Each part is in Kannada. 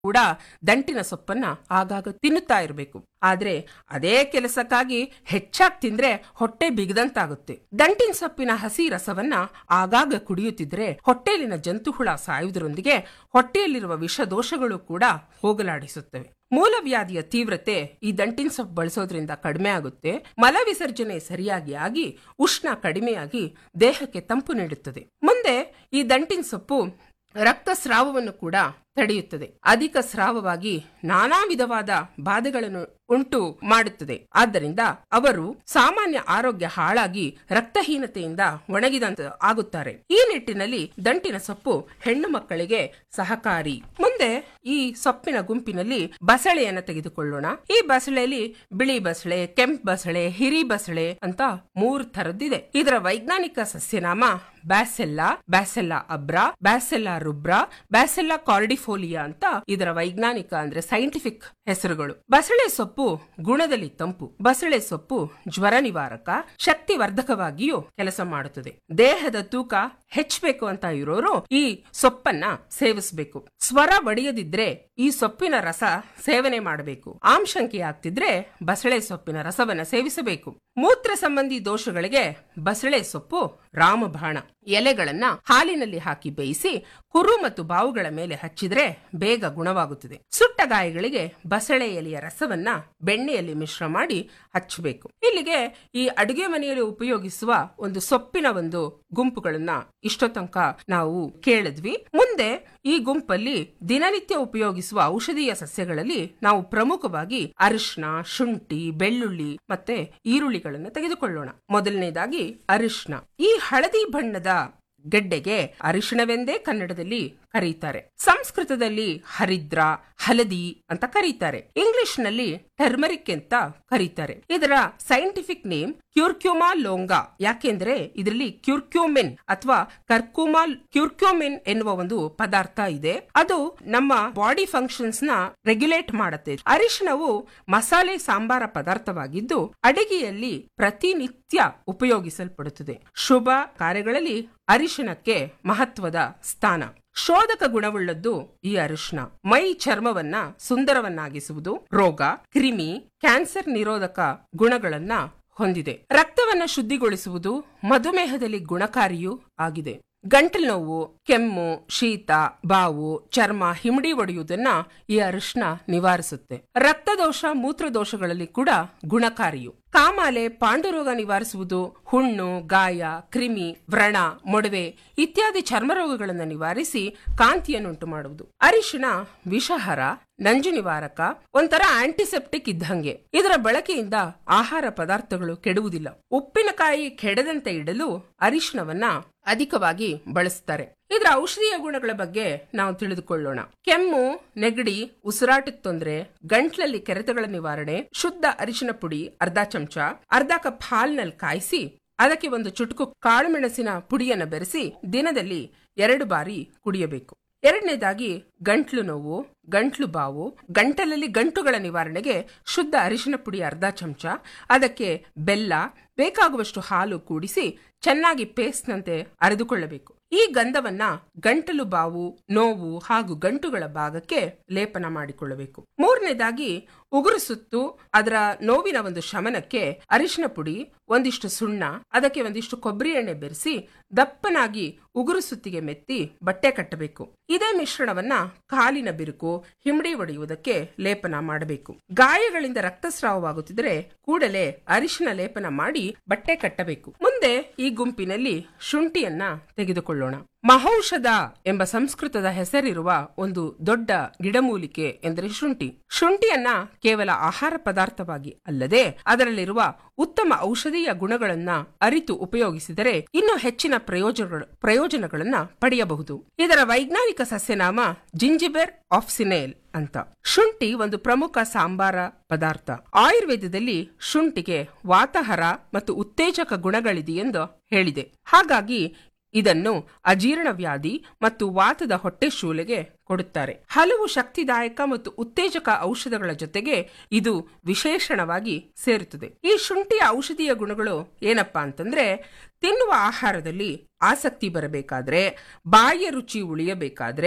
ಕೂಡ ದಂಟಿನ ಸೊಪ್ಪನ್ನ ಆಗಾಗ ತಿನ್ನುತ್ತಾ ಇರಬೇಕು ಆದ್ರೆ ಅದೇ ಕೆಲಸಕ್ಕಾಗಿ ಹೆಚ್ಚಾಗಿ ತಿಂದ್ರೆ ಹೊಟ್ಟೆ ಬಿಗದಂತಾಗುತ್ತೆ ದಂಟಿನ ಸೊಪ್ಪಿನ ಹಸಿ ರಸವನ್ನ ಆಗಾಗ ಕುಡಿಯುತ್ತಿದ್ರೆ ಹೊಟ್ಟೆಯಲ್ಲಿನ ಜಂತುಹುಳ ಸಾಯುವುದರೊಂದಿಗೆ ಹೊಟ್ಟೆಯಲ್ಲಿರುವ ವಿಷ ದೋಷಗಳು ಕೂಡ ಹೋಗಲಾಡಿಸುತ್ತವೆ ಮೂಲವ್ಯಾಧಿಯ ತೀವ್ರತೆ ಈ ದಂಟಿನ ಸೊಪ್ಪು ಬಳಸೋದ್ರಿಂದ ಕಡಿಮೆ ಆಗುತ್ತೆ ಮಲ ವಿಸರ್ಜನೆ ಸರಿಯಾಗಿ ಆಗಿ ಉಷ್ಣ ಕಡಿಮೆಯಾಗಿ ದೇಹಕ್ಕೆ ತಂಪು ನೀಡುತ್ತದೆ ಮುಂದೆ ಈ ದಂಟಿನ ಸೊಪ್ಪು ರಕ್ತಸ್ರಾವವನ್ನು ಕೂಡ ತಡೆಯುತ್ತದೆ ಅಧಿಕ ಸ್ರಾವವಾಗಿ ನಾನಾ ವಿಧವಾದ ಬಾಧೆಗಳನ್ನು ಉಂಟು ಮಾಡುತ್ತದೆ ಆದ್ದರಿಂದ ಅವರು ಸಾಮಾನ್ಯ ಆರೋಗ್ಯ ಹಾಳಾಗಿ ರಕ್ತಹೀನತೆಯಿಂದ ಒಣಗಿದಂತ ಆಗುತ್ತಾರೆ ಈ ನಿಟ್ಟಿನಲ್ಲಿ ದಂಟಿನ ಸೊಪ್ಪು ಹೆಣ್ಣು ಮಕ್ಕಳಿಗೆ ಸಹಕಾರಿ ಮುಂದೆ ಈ ಸೊಪ್ಪಿನ ಗುಂಪಿನಲ್ಲಿ ಬಸಳೆಯನ್ನ ತೆಗೆದುಕೊಳ್ಳೋಣ ಈ ಬಸಳೆಯಲ್ಲಿ ಬಿಳಿ ಬಸಳೆ ಕೆಂಪ್ ಬಸಳೆ ಹಿರಿ ಬಸಳೆ ಅಂತ ಮೂರು ತರದ್ದಿದೆ ಇದರ ವೈಜ್ಞಾನಿಕ ಸಸ್ಯನಾಮ ಬ್ಯಾಸೆಲ್ಲಾ ಬ್ಯಾಸೆಲ್ಲಾ ಅಬ್ರಾ ಬ್ಯಾಸೆಲ್ಲಾ ರುಬ್ರಾ ಬ್ಯಾಸೆಲ್ಲಾ ಕಾರ್ಡಿಫೋಲಿಯಾ ಅಂತ ಇದರ ವೈಜ್ಞಾನಿಕ ಅಂದ್ರೆ ಸೈಂಟಿಫಿಕ್ ಹೆಸರುಗಳು ಬಸಳೆ ಸೊಪ್ಪು ಗುಣದಲ್ಲಿ ತಂಪು ಬಸಳೆ ಸೊಪ್ಪು ಜ್ವರ ನಿವಾರಕ ಶಕ್ತಿ ವರ್ಧಕವಾಗಿಯೂ ಕೆಲಸ ಮಾಡುತ್ತದೆ ದೇಹದ ತೂಕ ಹೆಚ್ಚಬೇಕು ಅಂತ ಇರೋರು ಈ ಸೊಪ್ಪನ್ನ ಸೇವಿಸಬೇಕು ಸ್ವರ ಬಡಿಯದಿದ್ರೆ ಈ ಸೊಪ್ಪಿನ ರಸ ಸೇವನೆ ಮಾಡಬೇಕು ಆಂಶಂಕಿ ಆಗ್ತಿದ್ರೆ ಬಸಳೆ ಸೊಪ್ಪಿನ ರಸವನ್ನ ಸೇವಿಸಬೇಕು ಮೂತ್ರ ಸಂಬಂಧಿ ದೋಷಗಳಿಗೆ ಬಸಳೆ ಸೊಪ್ಪು ರಾಮಬಾಣ ಎಲೆಗಳನ್ನ ಹಾಲಿನಲ್ಲಿ ಹಾಕಿ ಬೇಯಿಸಿ ಕುರು ಮತ್ತು ಬಾವುಗಳ ಮೇಲೆ ಹಚ್ಚಿದ್ರೆ ಬೇಗ ಗುಣವಾಗುತ್ತದೆ ಸುಟ್ಟ ಗಾಯಗಳಿಗೆ ಬಸಳೆ ಎಲೆಯ ರಸವನ್ನ ಬೆಣ್ಣೆಯಲ್ಲಿ ಮಿಶ್ರ ಮಾಡಿ ಹಚ್ಚಬೇಕು ಇಲ್ಲಿಗೆ ಈ ಅಡುಗೆ ಮನೆಯಲ್ಲಿ ಉಪಯೋಗಿಸುವ ಒಂದು ಸೊಪ್ಪಿನ ಒಂದು ಗುಂಪುಗಳನ್ನ ಇಷ್ಟೋ ತನಕ ನಾವು ಕೇಳಿದ್ವಿ ಮುಂದೆ ಈ ಗುಂಪಲ್ಲಿ ದಿನನಿತ್ಯ ಉಪಯೋಗಿಸುವ ಔಷಧೀಯ ಸಸ್ಯಗಳಲ್ಲಿ ನಾವು ಪ್ರಮುಖವಾಗಿ ಅರಿಶಿನ ಶುಂಠಿ ಬೆಳ್ಳುಳ್ಳಿ ಮತ್ತೆ ಈರುಳ್ಳಿಗಳನ್ನ ತೆಗೆದುಕೊಳ್ಳೋಣ ಮೊದಲನೇದಾಗಿ ಅರಿಶಿನ ಈ ಹಳದಿ ಬಣ್ಣದ ಗೆಡ್ಡೆಗೆ ಅರಿಶಿಣವೆಂದೇ ಕನ್ನಡದಲ್ಲಿ ಕರೀತಾರೆ ಸಂಸ್ಕೃತದಲ್ಲಿ ಹರಿದ್ರ ಹಲದಿ ಅಂತ ಕರೀತಾರೆ ಇಂಗ್ಲಿಷ್ ನಲ್ಲಿ ಟರ್ಮರಿಕ್ ಅಂತ ಕರೀತಾರೆ ಇದರ ಸೈಂಟಿಫಿಕ್ ನೇಮ್ ಕ್ಯೂರ್ಕ್ಯೂಮಾ ಲೋಂಗಾ ಯಾಕೆಂದ್ರೆ ಇದರಲ್ಲಿ ಕ್ಯೂರ್ಕ್ಯೂಮಿನ್ ಅಥವಾ ಕರ್ಕುಮಾ ಕ್ಯೂರ್ಕ್ಯೂಮಿನ್ ಎನ್ನುವ ಒಂದು ಪದಾರ್ಥ ಇದೆ ಅದು ನಮ್ಮ ಬಾಡಿ ಫಂಕ್ಷನ್ಸ್ ನ ರೆಗ್ಯುಲೇಟ್ ಮಾಡುತ್ತೆ ಅರಿಶಿಣವು ಮಸಾಲೆ ಸಾಂಬಾರ ಪದಾರ್ಥವಾಗಿದ್ದು ಅಡಿಗೆಯಲ್ಲಿ ಪ್ರತಿನಿತ್ಯ ಉಪಯೋಗಿಸಲ್ಪಡುತ್ತದೆ ಶುಭ ಕಾರ್ಯಗಳಲ್ಲಿ ಅರಿಶಿಣಕ್ಕೆ ಮಹತ್ವದ ಸ್ಥಾನ ಶೋಧಕ ಗುಣವುಳ್ಳದ್ದು ಈ ಅರಿಶಿನ ಮೈ ಚರ್ಮವನ್ನ ಸುಂದರವನ್ನಾಗಿಸುವುದು ರೋಗ ಕ್ರಿಮಿ ಕ್ಯಾನ್ಸರ್ ನಿರೋಧಕ ಗುಣಗಳನ್ನ ಹೊಂದಿದೆ ರಕ್ತವನ್ನ ಶುದ್ಧಿಗೊಳಿಸುವುದು ಮಧುಮೇಹದಲ್ಲಿ ಗುಣಕಾರಿಯೂ ಆಗಿದೆ ಗಂಟಲು ನೋವು ಕೆಮ್ಮು ಶೀತ ಬಾವು ಚರ್ಮ ಹಿಮಡಿ ಒಡೆಯುವುದನ್ನ ಈ ಅರಿಶಿನ ನಿವಾರಿಸುತ್ತೆ ರಕ್ತದೋಷ ಮೂತ್ರದೋಷಗಳಲ್ಲಿ ಕೂಡ ಗುಣಕಾರಿಯು ಕಾಮಾಲೆ ಪಾಂಡುರೋಗ ನಿವಾರಿಸುವುದು ಹುಣ್ಣು ಗಾಯ ಕ್ರಿಮಿ ವ್ರಣ ಮೊಡವೆ ಇತ್ಯಾದಿ ಚರ್ಮರೋಗಗಳನ್ನು ನಿವಾರಿಸಿ ಕಾಂತಿಯನ್ನುಂಟು ಮಾಡುವುದು ಅರಿಶಿಣ ವಿಷಹರ ನಂಜು ನಿವಾರಕ ಒಂಥರ ಆಂಟಿಸೆಪ್ಟಿಕ್ ಇದ್ದಂಗೆ ಇದರ ಬಳಕೆಯಿಂದ ಆಹಾರ ಪದಾರ್ಥಗಳು ಕೆಡುವುದಿಲ್ಲ ಉಪ್ಪಿನಕಾಯಿ ಕೆಡದಂತೆ ಇಡಲು ಅರಿಶಿಣವನ್ನ ಅಧಿಕವಾಗಿ ಬಳಸ್ತಾರೆ ಇದರ ಔಷಧೀಯ ಗುಣಗಳ ಬಗ್ಗೆ ನಾವು ತಿಳಿದುಕೊಳ್ಳೋಣ ಕೆಮ್ಮು ನೆಗಡಿ ಉಸಿರಾಟದ ತೊಂದರೆ ಗಂಟ್ಲಲ್ಲಿ ಕೆರೆತಗಳ ನಿವಾರಣೆ ಶುದ್ಧ ಅರಿಶಿನ ಪುಡಿ ಅರ್ಧ ಚಮಚ ಅರ್ಧ ಕಪ್ ಹಾಲ್ನಲ್ಲಿ ಕಾಯಿಸಿ ಅದಕ್ಕೆ ಒಂದು ಚುಟುಕು ಕಾಳುಮೆಣಸಿನ ಪುಡಿಯನ್ನು ಬೆರೆಸಿ ದಿನದಲ್ಲಿ ಎರಡು ಬಾರಿ ಕುಡಿಯಬೇಕು ಎರಡನೇದಾಗಿ ಗಂಟ್ಲು ನೋವು ಗಂಟ್ಲು ಬಾವು ಗಂಟಲಲ್ಲಿ ಗಂಟುಗಳ ನಿವಾರಣೆಗೆ ಶುದ್ಧ ಅರಿಶಿನ ಪುಡಿ ಅರ್ಧ ಚಮಚ ಅದಕ್ಕೆ ಬೆಲ್ಲ ಬೇಕಾಗುವಷ್ಟು ಹಾಲು ಕೂಡಿಸಿ ಚೆನ್ನಾಗಿ ಪೇಸ್ಟ್ನಂತೆ ಅರೆದುಕೊಳ್ಳಬೇಕು ಈ ಗಂಧವನ್ನ ಗಂಟಲು ಬಾವು ನೋವು ಹಾಗೂ ಗಂಟುಗಳ ಭಾಗಕ್ಕೆ ಲೇಪನ ಮಾಡಿಕೊಳ್ಳಬೇಕು ಮೂರನೇದಾಗಿ ಉಗುರು ಸುತ್ತು ಅದರ ನೋವಿನ ಒಂದು ಶಮನಕ್ಕೆ ಅರಿಶಿನ ಪುಡಿ ಒಂದಿಷ್ಟು ಸುಣ್ಣ ಅದಕ್ಕೆ ಒಂದಿಷ್ಟು ಕೊಬ್ಬರಿ ಎಣ್ಣೆ ಬೆರೆಸಿ ದಪ್ಪನಾಗಿ ಉಗುರು ಸುತ್ತಿಗೆ ಮೆತ್ತಿ ಬಟ್ಟೆ ಕಟ್ಟಬೇಕು ಇದೇ ಮಿಶ್ರಣವನ್ನ ಕಾಲಿನ ಬಿರುಕು ಹಿಮಡಿ ಒಡೆಯುವುದಕ್ಕೆ ಲೇಪನ ಮಾಡಬೇಕು ಗಾಯಗಳಿಂದ ರಕ್ತಸ್ರಾವವಾಗುತ್ತಿದ್ರೆ ಕೂಡಲೇ ಅರಿಶಿನ ಲೇಪನ ಮಾಡಿ ಬಟ್ಟೆ ಕಟ್ಟಬೇಕು ಮುಂದೆ ಈ ಗುಂಪಿನಲ್ಲಿ ಶುಂಠಿಯನ್ನ ತೆಗೆದುಕೊಳ್ಳೋಣ ಮಹೌಷಧ ಎಂಬ ಸಂಸ್ಕೃತದ ಹೆಸರಿರುವ ಒಂದು ದೊಡ್ಡ ಗಿಡಮೂಲಿಕೆ ಎಂದರೆ ಶುಂಠಿ ಶುಂಠಿಯನ್ನ ಕೇವಲ ಆಹಾರ ಪದಾರ್ಥವಾಗಿ ಅಲ್ಲದೆ ಅದರಲ್ಲಿರುವ ಉತ್ತಮ ಔಷಧೀಯ ಗುಣಗಳನ್ನ ಅರಿತು ಉಪಯೋಗಿಸಿದರೆ ಇನ್ನೂ ಹೆಚ್ಚಿನ ಪ್ರಯೋಜನಗಳು ಪ್ರಯೋಜನಗಳನ್ನ ಪಡೆಯಬಹುದು ಇದರ ವೈಜ್ಞಾನಿಕ ಸಸ್ಯನಾಮ ಜಿಂಜಿಬೆರ್ ಆಫ್ಸಿನೇಲ್ ಅಂತ ಶುಂಠಿ ಒಂದು ಪ್ರಮುಖ ಸಾಂಬಾರ ಪದಾರ್ಥ ಆಯುರ್ವೇದದಲ್ಲಿ ಶುಂಠಿಗೆ ವಾತಹರ ಮತ್ತು ಉತ್ತೇಜಕ ಗುಣಗಳಿದೆಯೆಂದು ಹೇಳಿದೆ ಹಾಗಾಗಿ ಇದನ್ನು ಅಜೀರ್ಣ ವ್ಯಾಧಿ ಮತ್ತು ವಾತದ ಹೊಟ್ಟೆ ಶೂಲೆಗೆ ಕೊಡುತ್ತಾರೆ ಹಲವು ಶಕ್ತಿದಾಯಕ ಮತ್ತು ಉತ್ತೇಜಕ ಔಷಧಗಳ ಜೊತೆಗೆ ಇದು ವಿಶೇಷಣವಾಗಿ ಸೇರುತ್ತದೆ ಈ ಶುಂಠಿಯ ಔಷಧೀಯ ಗುಣಗಳು ಏನಪ್ಪಾ ಅಂತಂದ್ರೆ ತಿನ್ನುವ ಆಹಾರದಲ್ಲಿ ಆಸಕ್ತಿ ಬರಬೇಕಾದ್ರೆ ಬಾಯಿಯ ರುಚಿ ಉಳಿಯಬೇಕಾದ್ರೆ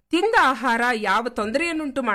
ತಿಂದ ಆಹಾರ ಯಾವ ತೊಂದರೆಯನ್ನುಂಟು